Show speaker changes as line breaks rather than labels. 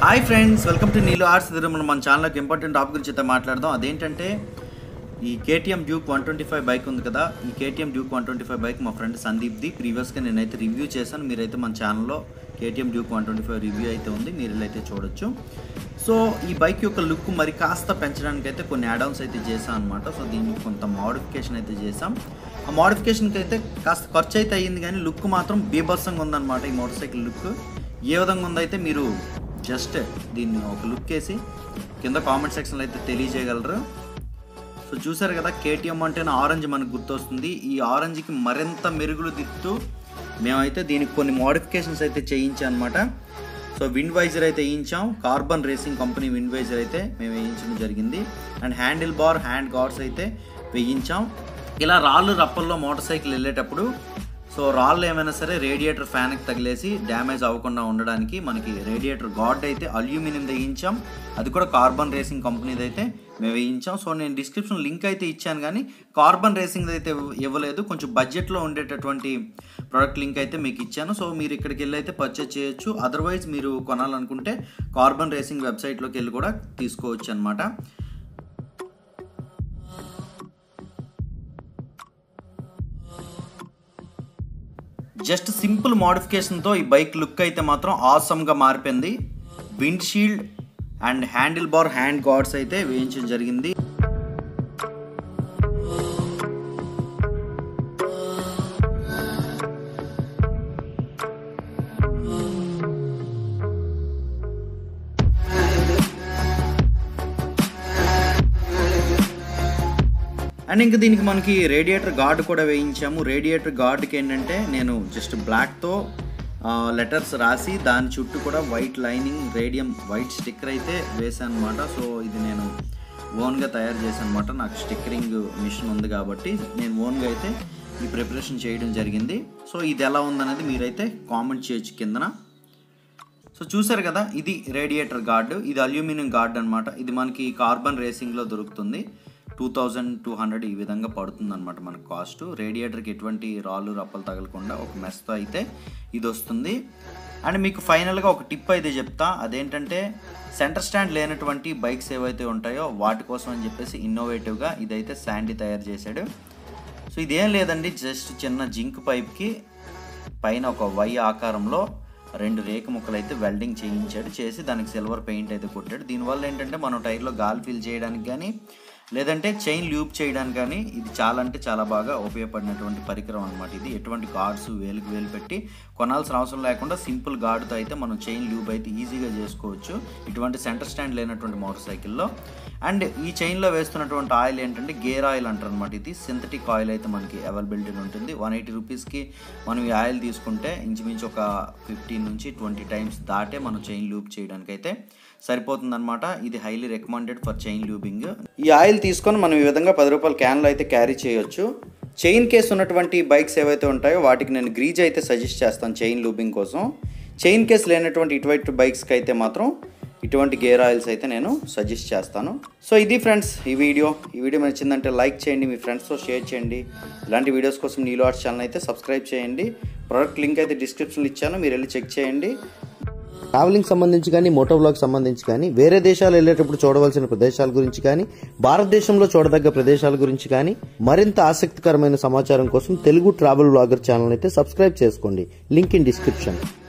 hi friends welcome to Neelo arts ఇది మనం మన ఛానల్కి ఇంపార్టెంట్ టాపిక్ గురించి అయితే మాట్లాడదాం అదేంటంటే ఈ KTM Duke one twenty five bike ఉంది కదా ఈ KTM Duke one twenty five bike మా ఫ్రెండ్ సందీప్ది ప్రీవియస్గా నేనైతే రివ్యూ చేశాను మీరైతే మన ఛానల్లో KTM Duke one twenty five review అయితే ఉంది మీరు అయితే చూడొచ్చు సో ఈ బైక్ యొక్క లుక్ మరి కాస్త పెంచడానికి అయితే కొన్ని యాడౌన్స్ అయితే చేశాం అనమాట సో దీనికి కొంత మోడిఫికేషన్ అయితే చేసాం ఆ మోడిఫికేషన్కి అయితే కాస్త ఖర్చు అయితే అయ్యింది కానీ లుక్ మాత్రం బీభత్సంగా ఉందన్నమాట ఈ మోటార్ సైకిల్ లుక్ ఏ విధంగా ఉందైతే మీరు జస్ట్ దీన్ని ఒక లుక్ వేసి కింద కామెంట్ సెక్షన్లో అయితే తెలియజేయగలరు సో చూసారు కదా కేటీఎం అంటేనే ఆరెంజ్ మనకు గుర్తొస్తుంది ఈ ఆరెంజ్కి మరింత మెరుగులు దిద్దుతూ మేమైతే దీనికి కొన్ని మోడిఫికేషన్స్ అయితే చేయించాం అనమాట సో విండ్ వైజర్ అయితే వేయించాం carbon racing company wind visor అయితే మేము వేయించడం జరిగింది and handlebar hand guards అయితే వేయించాం ఇలా రాళ్ళు రప్పల్లో మోటార్ సైకిల్ వెళ్ళేటప్పుడు సో రాళ్ళు ఏమైనా సరే రేడియేటర్ ఫ్యాన్కి తగిలేసి డ్యామేజ్ అవ్వకుండా ఉండడానికి మనకి రేడియేటర్ గార్డ్ అయితే అల్యూమినియం వేయించాం అది కూడా కార్బన్ రేసింగ్ కంపెనీది అయితే మేము వేయించాం సో నేను డిస్క్రిప్షన్ లింక్ అయితే ఇచ్చాను కానీ కార్బన్ రేసింగ్ అయితే ఇవ్వలేదు కొంచెం బడ్జెట్లో ఉండేటటువంటి ప్రోడక్ట్ లింక్ అయితే మీకు ఇచ్చాను సో మీరు ఇక్కడికి వెళ్ళి అయితే పర్చేజ్ చేయొచ్చు అదర్వైజ్ మీరు కొనాలనుకుంటే కార్బన్ రేసింగ్ వెబ్సైట్లోకి వెళ్ళి కూడా తీసుకోవచ్చు అనమాట జస్ట్ సింపుల్ మోడిఫికేషన్తో ఈ బైక్ లుక్ అయితే మాత్రం ఆసమ్గా మారిపోయింది windshield and handlebar hand guards అయితే వేయించడం జరిగింది అండ్ ఇంకా దీనికి మనకి రేడియేటర్ గార్డ్ కూడా వేయించాము రేడియేటర్ గార్డ్కి ఏంటంటే నేను జస్ట్ బ్లాక్తో లెటర్స్ రాసి దాని చుట్టూ కూడా white lining radium white sticker అయితే వేసాను అనమాట సో ఇది నేను ఓన్గా తయారు చేశాను అనమాట నాకు స్టిక్కరింగ్ మిషన్ ఉంది కాబట్టి నేను ఓన్గా అయితే ఈ ప్రిపరేషన్ చేయడం జరిగింది సో ఇది ఎలా ఉందనేది మీరైతే కామెంట్ చేయొచ్చు కిందన సో చూసారు కదా ఇది రేడియేటర్ గార్డ్ ఇది అల్యూమినియం గార్డ్ అనమాట ఇది మనకి కార్బన్ రేసింగ్లో దొరుకుతుంది టూ థౌజండ్ టూ హండ్రెడ్ ఈ విధంగా పడుతుంది అనమాట మనకు కాస్ట్ రేడియేటర్కి ఎటువంటి రాళ్ళు రప్పలు తగలకుండా ఒక మెస్తో అయితే ఇది వస్తుంది అండ్ మీకు ఫైనల్గా ఒక టిప్ అయితే చెప్తా అదేంటంటే సెంటర్ స్టాండ్ లేనటువంటి బైక్స్ ఏవైతే ఉంటాయో వాటి కోసం అని చెప్పేసి ఇన్నోవేటివ్గా ఇదైతే శాండీ తయారు చేశాడు సో ఇదేం లేదండి జస్ట్ చిన్న జింక్ పైప్కి పైన ఒక వై ఆకారంలో రెండు రేకు ముక్కలు అయితే వెల్డింగ్ చేయించాడు చేసి దానికి సిల్వర్ పెయింట్ అయితే కొట్టాడు దీనివల్ల ఏంటంటే మనం టైర్లో గాలి ఫిల్ చేయడానికి కానీ లేదంటే చైన్ లూప్ చేయడానికి కానీ ఇది చాలా అంటే చాలా బాగా ఉపయోగపడినటువంటి పరికరం అనమాట ఇది ఎటువంటి గార్డ్స్ వేలుకు వేలు పెట్టి కొనాల్సిన అవసరం లేకుండా సింపుల్ గార్డ్తో అయితే మనం చైన్ లూప్ అయితే ఈజీగా చేసుకోవచ్చు ఇటువంటి సెంటర్ స్టాండ్ లేనటువంటి మోటార్ సైకిల్లో అండ్ ఈ చైన్లో వేస్తున్నటువంటి ఆయిల్ ఏంటంటే గేర్ ఆయిల్ అంటారు అనమాట ఇది సింథటిక్ ఆయిల్ అయితే మనకి అవైలబిలిటీ ఉంటుంది వన్ ఎయిటీ రూపీస్కి మనం ఈ ఆయిల్ తీసుకుంటే ఇంచుమించు ఒక ఫిఫ్టీన్ నుంచి ట్వంటీ టైమ్స్ దాటే మనం చైన్ లూప్ చేయడానికి అయితే సరిపోతుందన్నమాట ఇది highly recommended for chain lubing ఈ ఆయిల్ తీసుకొని మనం ఈ విధంగా పది రూపాయల క్యాన్లో అయితే క్యారీ చేయొచ్చు చైన్ కేస్ ఉన్నటువంటి బైక్స్ ఏవైతే ఉంటాయో వాటికి నేను గ్రీజ్ అయితే సజెస్ట్ చేస్తాను చైన్ లూబింగ్ కోసం చైన్ కేస్ లేనటువంటి ఇటువంటి బైక్స్కి అయితే మాత్రం ఇటువంటి గేర్ ఆయిల్స్ అయితే నేను సజెస్ట్ చేస్తాను సో ఇది ఫ్రెండ్స్ ఈ వీడియో ఈ వీడియో నచ్చిందంటే లైక్ చేయండి మీ ఫ్రెండ్స్తో షేర్ చేయండి ఇలాంటి వీడియోస్ కోసం నీలో ఆర్ట్స్ ఛానల్ అయితే సబ్స్క్రైబ్ చేయండి ప్రోడక్ట్ లింక్ అయితే డిస్క్రిప్షన్లో ఇచ్చాను మీరు వెళ్ళి చెక్ చేయండి
ట్రావెలింగ్ సంబంధించి కానీ మోటో బ్లాగ్ సంబంధించి కానీ వేరే దేశాలు వెళ్ళేటప్పుడు చూడవలసిన ప్రదేశాల గురించి కానీ భారతదేశంలో చూడదగ్గ ప్రదేశాల గురించి కానీ మరింత ఆసక్తికరమైన సమాచారం కోసం తెలుగు ట్రావెల్ బ్లాగర్ ఛానల్ అయితే సబ్స్క్రైబ్ చేసుకోండి లింక్ ఇన్ డిస్క్రిప్షన్